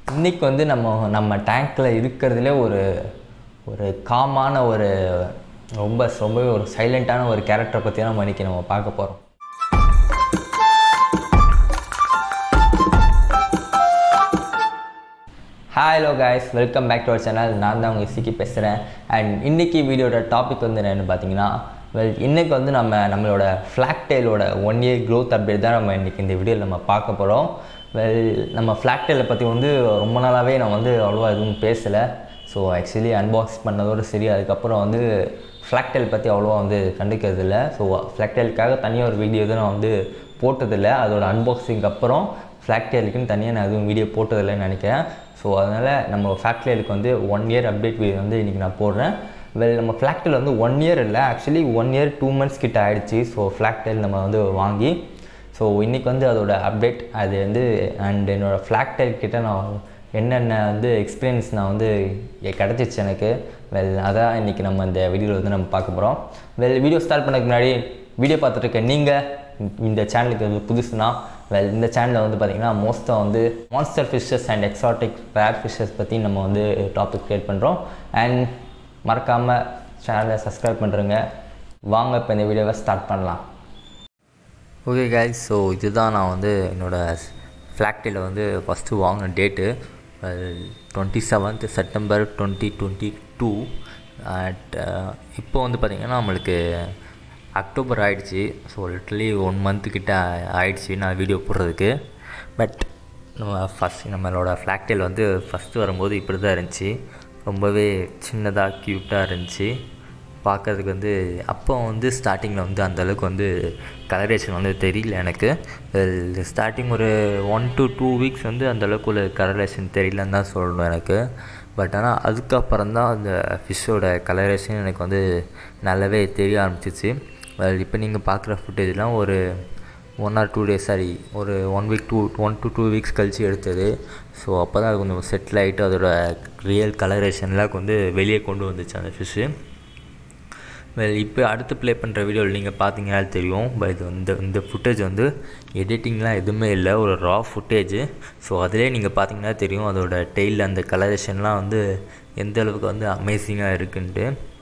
இன்றைக்கி வந்து நம்ம நம்ம டேங்க்கில் இருக்கிறதுலே ஒரு ஒரு காமான ஒரு ரொம்ப ரொம்பவே ஒரு சைலண்ட்டான ஒரு கேரக்டரை பற்றி தான் நம்ம இன்றைக்கி நம்ம பார்க்க போகிறோம் hello guys welcome back to our channel நான் தான் உங்கள் சிக்கி பேசுகிறேன் அண்ட் இன்றைக்கி வீடியோட டாபிக் வந்து என்னென்னு பார்த்தீங்கன்னா வெல் இன்றைக்கி வந்து நம்ம நம்மளோட ஃப்ளாக் டெயிலோட ஒன் இயர் க்ரோத் அப்டேட் தான் நம்ம இன்றைக்கி இந்த வீடியோவில் நம்ம பார்க்க போகிறோம் வெல் நம்ம ஃப்ளாக் டெயிலை பற்றி வந்து ரொம்ப நாளாகவே நான் வந்து அவ்வளோவா எதுவும் பேசலை ஸோ ஆக்சுவலி அன்பாக்ஸ் பண்ணதோடு சரி அதுக்கப்புறம் வந்து ஃப்ளாக் டெயில் பற்றி அவ்வளோவா வந்து கண்டுக்கிறது இல்லை ஸோ ஃப்ளாக் டெயிலுக்காக தனியாக ஒரு வீடியோ தான் நான் வந்து போட்டதில்லை அதோட அன்பாக்சிங்க்கு அப்புறம் ஃப்ளாக் டெயிலுக்குன்னு தனியாக நான் எதுவும் வீடியோ போட்டதில்லைன்னு நினைக்கிறேன் ஸோ அதனால் நம்ம ஃப்ளாக் டெயிலுக்கு வந்து ஒன் இயர் அப்டேட் வீடியோ வந்து இன்றைக்கி நான் போடுறேன் வெல் நம்ம ஃப்ளாக் டெயில் வந்து ஒன் இயர் இல்லை actually one year two months கிட்ட ஆகிடுச்சு ஸோ ஃப்ளாக் டெயில் நம்ம வந்து வாங்கி ஸோ இன்றைக்கி வந்து அதோட அப்டேட் அது வந்து அண்ட் என்னோடய ஃப்ளாக் டெயில் கிட்ட நான் என்னென்ன வந்து எக்ஸ்பீரியன்ஸ் நான் வந்து கிடச்சிச்சு எனக்கு வெல் அதான் இன்றைக்கி நம்ம இந்த வீடியோவில் வந்து நம்ம பார்க்க போகிறோம் வெல் வீடியோ ஸ்டார்ட் பண்ணதுக்கு முன்னாடி வீடியோ பார்த்துட்டு இருக்க நீங்கள் இந்த சேனலுக்கு வந்து புதுசுனா வெல் இந்த சேனலில் வந்து பார்த்திங்கன்னா மோஸ்ட்டாக வந்து monster fishes and exotic rare fishes பற்றி நம்ம வந்து டாபிக் க்ரியேட் பண்ணுறோம் அண்ட் மறக்காமல் சேனலை சப்ஸ்கிரைப் பண்ணுறங்க வாங்க இப்போ இந்த வீடியோவை ஸ்டார்ட் பண்ணலாம் ஓகே கைஸ் ஸோ இதுதான் நான் வந்து என்னோடய ஃப்ளாக்டில் வந்து ஃபஸ்ட்டு வாங்கின date twenty seventh September twenty twenty two at இப்போ வந்து பார்த்திங்கன்னா நம்மளுக்கு அக்டோபர் ஆகிடுச்சி ஸோ லிட்ரலி ஒன் மந்த்துக்கிட்ட ஆயிடுச்சு நான் வீடியோ போடுறதுக்கு பட் நம்ம ஃபஸ்ட் நம்மளோட ஃப்ளாக்டெயில் வந்து ஃபஸ்ட்டு வரும்போது இப்படி தான் இருந்துச்சு ரொம்பவே சின்னதாக க்யூட்டாக இருந்துச்சு பார்க்கறதுக்கு வந்து அப்போ வந்து ஸ்டார்டிங்கில் வந்து அந்தளவுக்கு வந்து கலரேஷன் வந்து தெரியல எனக்கு ஸ்டார்டிங் ஒரு ஒன் டு டூ வீக்ஸ் வந்து அந்தளவுக்கு ஒரு கலரேஷன் தெரியலன்னு தான் சொல்லணும் எனக்கு பட் ஆனால் அதுக்கப்புறம் தான் அந்த ஃபிஷ்ஷோட கலரேஷன் எனக்கு வந்து நல்லாவே தெரிய ஆரம்பிச்சிச்சு இப்போ நீங்கள் பார்க்குற ஃபுட்டேஜ்லாம் ஒரு one or two days sorry ஒரு one week two one to two weeks கழித்து எடுத்தது ஸோ அப்போ தான் அது கொஞ்சம் செட்டில் ஆகிட்டு அதோட ரியல் கலரேஷன்லாம் வந்து வெளியே கொண்டு வந்துச்சு அந்த ஃபிஷ்ஷு வெல் இப்போ அடுத்து ப்ளே பண்ணுற வீடியோவில் நீங்கள் பார்த்தீங்கன்னா தெரியும் பட் இது இந்த இந்த ஃபுட்டேஜ் வந்து எடிட்டிங்லாம் எதுவுமே இல்லை ஒரு ரா ஃபுட்டேஜ் ஸோ அதிலே நீங்கள் பார்த்தீங்கன்னா தெரியும் அதோட டெய்லில் அந்த கலரேஷன்லாம் வந்து எந்த அளவுக்கு வந்து அமேசிங்காக இருக்குன்ட்டு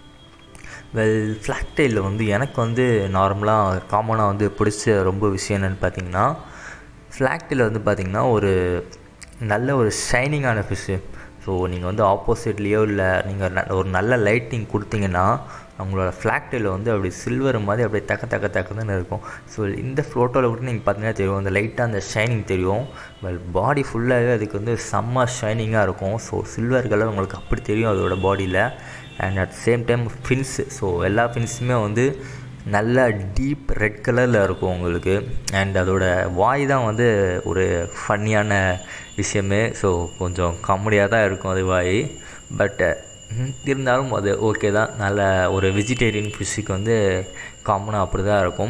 வெல் ஃப்ளாக் டெயிலில் வந்து எனக்கு வந்து நார்மலாக காமனாக வந்து பிடிச்ச ரொம்ப விஷயம் என்னென்னு பார்த்தீங்கன்னா ஃப்ளாக் டெயில் வந்து பார்த்திங்கன்னா ஒரு நல்ல ஒரு ஷைனிங்கான ஃபிஷ்ஷு ஸோ நீங்கள் வந்து ஆப்போசிட்லேயோ இல்லை நீங்கள் ஒரு நல்ல லைட்டிங் கொடுத்தீங்கன்னா அவங்களோட ஃப்ளாக் டெயில் வந்து அப்படி சில்வர் மாதிரி அப்படியே தக்க தக்க தக்கதுன்னு இருக்கும் ஸோ இந்த ஃபோட்டோவில் கூட நீங்கள் பார்த்தீங்கன்னா தெரியும் அந்த லைட்டாக அந்த ஷைனிங் தெரியும் பட் பாடி ஃபுல்லாகவே அதுக்கு வந்து செம்ம ஷைனிங்காக இருக்கும் ஸோ சில்வர் கலர் உங்களுக்கு அப்படி தெரியும் அதோட பாடியில் and at same time fins so எல்லா ஃபின்ஸுமே வந்து நல்ல டீப் ரெட் கலரில் இருக்கும் உங்களுக்கு அண்ட் அதோட வாய் தான் வந்து ஒரு ஃபன்னியான விஷயமே ஸோ கொஞ்சம் காமெடியாக தான் இருக்கும் அது வாய் பட் இருந்தாலும் அது ஓகே தான் நல்ல ஒரு வெஜிடேரியன் ஃபிஷ்ஷுக்கு வந்து காமனாக அப்படி தான் இருக்கும்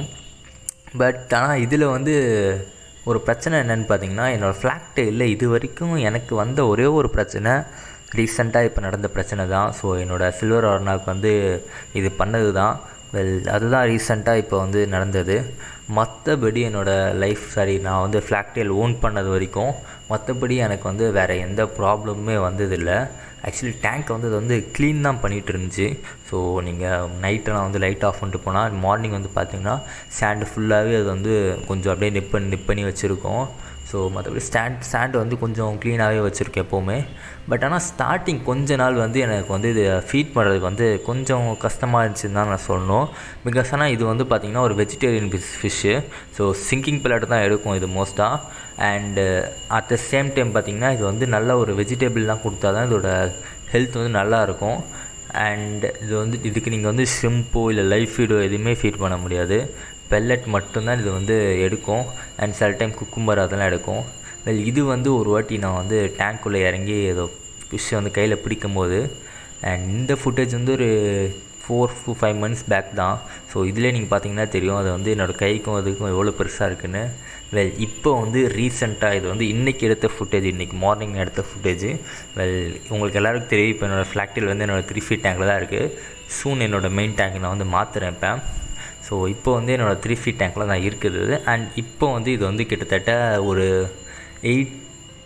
பட் ஆனால் இதில் வந்து ஒரு பிரச்சனை என்னென்னு பார்த்தீங்கன்னா என்னோடய ஃப்ளாக் டெயிலில் இது வரைக்கும் எனக்கு வந்த ஒரே ஒரு பிரச்சனை ரீசெண்டாக இப்போ நடந்த பிரச்சனை தான் ஸோ என்னோடய சில்வர் ஆர்னாக்கு வந்து இது பண்ணது தான் வெல் அதுதான் ரீசெண்டாக இப்போ வந்து நடந்தது மற்றபடி என்னோடய லைஃப் சாரி நான் வந்து ஃப்ளாக்டெயில் ஓன் பண்ணது வரைக்கும் மற்றபடி எனக்கு வந்து வேறு எந்த ப்ராப்ளமுமே வந்ததில்லை ஆக்சுவலி டேங்க் வந்து அது வந்து க்ளீன் தான் பண்ணிகிட்டு இருந்துச்சு ஸோ நீங்கள் நைட்டை நான் வந்து லைட் ஆஃப் பண்ணிட்டு போனால் மார்னிங் வந்து பார்த்திங்கன்னா சாண்டு ஃபுல்லாகவே அது வந்து கொஞ்சம் அப்படியே நிப் பண்ணி நிப் பண்ணி வச்சுருக்கோம் ஸோ மற்றபடி ஸ்டாண்ட் ஸ்டாண்டு வந்து கொஞ்சம் க்ளீனாகவே வச்சுருக்கேன் எப்போவுமே பட் ஆனால் ஸ்டார்டிங் கொஞ்ச நாள் வந்து எனக்கு வந்து இது ஃபீட் பண்ணுறதுக்கு வந்து கொஞ்சம் கஷ்டமாக இருந்துச்சுன்னு தான் நான் சொல்லணும் பிகாஸ் ஆனால் இது வந்து பார்த்திங்கன்னா ஒரு vegetarian fish fish so sinking pellet தான் எடுக்கும் இது மோஸ்ட்டாக and at the same time பார்த்திங்கன்னா இது வந்து நல்ல ஒரு வெஜிடபிள்லாம் கொடுத்தா தான் இதோட ஹெல்த் வந்து நல்லாயிருக்கும் அண்ட் இது வந்து இதுக்கு நீங்கள் வந்து ஷ்ரிம்போ இல்லை லைஃப் ஃபீடோ எதுவுமே ஃபீட் பண்ண முடியாது பெல்லட் மட்டும்தான் இது வந்து எடுக்கும் அண்ட் சில டைம் குக்கும்பர் அதெல்லாம் எடுக்கும் வெல் இது வந்து ஒரு வாட்டி நான் வந்து டேங்க்குள்ளே இறங்கி ஏதோ ஃபிஷ்ஷை வந்து கையில் பிடிக்கும் போது அண்ட் இந்த ஃபுட்டேஜ் வந்து ஒரு four to five months back தான் ஸோ இதிலே நீங்கள் பார்த்தீங்கன்னா தெரியும் அது வந்து என்னோடய கைக்கும் அதுக்கும் எவ்வளோ பெருசாக இருக்குன்னு வெல் இப்போ வந்து ரீசெண்டாக இது வந்து இன்றைக்கி எடுத்த ஃபுட்டேஜ் இன்றைக்கி மார்னிங் எடுத்த ஃபுட்டேஜ் வெல் உங்களுக்கு எல்லாருக்கும் தெரியும் இப்போ என்னோடய ஃப்ளாக்டில் வந்து என்னோடய த்ரீ ஃபீட் டேங்கில் தான் இருக்குது சூன் என்னோடய மெயின் டேங்க் நான் வந்து மாற்றுறேன் இப்போ ஸோ இப்போ வந்து என்னோடய த்ரீ ஃபீட் டேங்கில் தான் இருக்குது அண்ட் இப்போ வந்து இது வந்து கிட்டத்தட்ட ஒரு எயிட்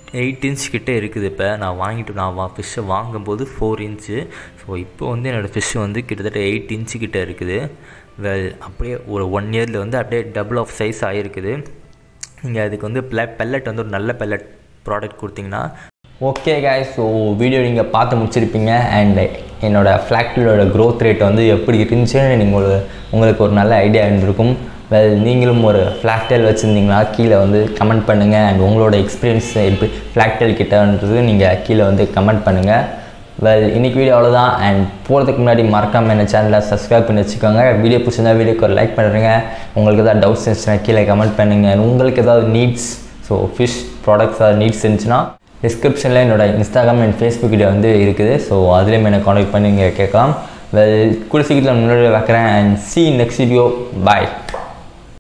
எயிட் இன்ச் கிட்டே இருக்குது இப்போ நான் வாங்கிட்டு நான் வா ஃபிஷ்ஷை வாங்கும்போது ஃபோர் இன்ச்சு ஸோ இப்போ வந்து என்னோடய ஃபிஷ் வந்து கிட்டத்தட்ட எயிட் இன்ச்சு கிட்டே இருக்குது வெல் அப்படியே ஒரு ஒன் இயரில் வந்து அப்படியே டபுள் ஆஃப் சைஸ் ஆகிருக்குது நீங்கள் அதுக்கு வந்து ப்ள பெல்லட் வந்து ஒரு நல்ல பெல்லட் ப்ராடக்ட் கொடுத்தீங்கன்னா ஓகே காய் ஸோ வீடியோ நீங்கள் பார்த்து முடிச்சிருப்பீங்க அண்ட் என்னோடய ஃப்ளாக்டரோட க்ரோத் ரேட் வந்து எப்படி இருந்துச்சுன்னு நீங்கள் உங்களுக்கு ஒரு நல்ல ஐடியா இருந்திருக்கும் வெல் நீங்களும் ஒரு ஃப்ளாக்டெல் வச்சுருந்தீங்கன்னா கீழே வந்து கமெண்ட் பண்ணுங்கள் அண்ட் உங்களோட எக்ஸ்பீரியன்ஸ் எப்படி ஃப்ளாக்டெல் கிட்டன்றது நீங்கள் கீழே வந்து கமெண்ட் பண்ணுங்கள் வெல் இன்றைக்கி வீடியோ அவ்வளோதான் அண்ட் போகிறதுக்கு முன்னாடி மறக்காமல் என்ன சேனலை சப்ஸ்கிரைப் பண்ணி வச்சுக்கோங்க வீடியோ பிடிச்சிருந்தா வீடியோக்கு ஒரு லைக் பண்ணுறேங்க உங்களுக்கு ஏதாவது டவுட்ஸ் இருந்துச்சுன்னா கீழே கமெண்ட் பண்ணுங்கள் உங்களுக்கு ஏதாவது நீட்ஸ் ஸோ ஃபிஷ் ப்ராடக்ட்ஸ் ஏதாவது நீட்ஸ் இருந்துச்சுன்னா டிஸ்கிரிப்ஷனில் என்னோட இன்ஸ்டாகிராம் அண்ட் ஃபேஸ்புக் கிட்ட வந்து இருக்குது ஸோ அதுலேயும் என்னை காண்டாக்ட் பண்ணி நீங்கள் கேட்கலாம் வெல் கூட சீக்கிரத்தில் முன்னாடி வைக்கிறேன் and see next video bye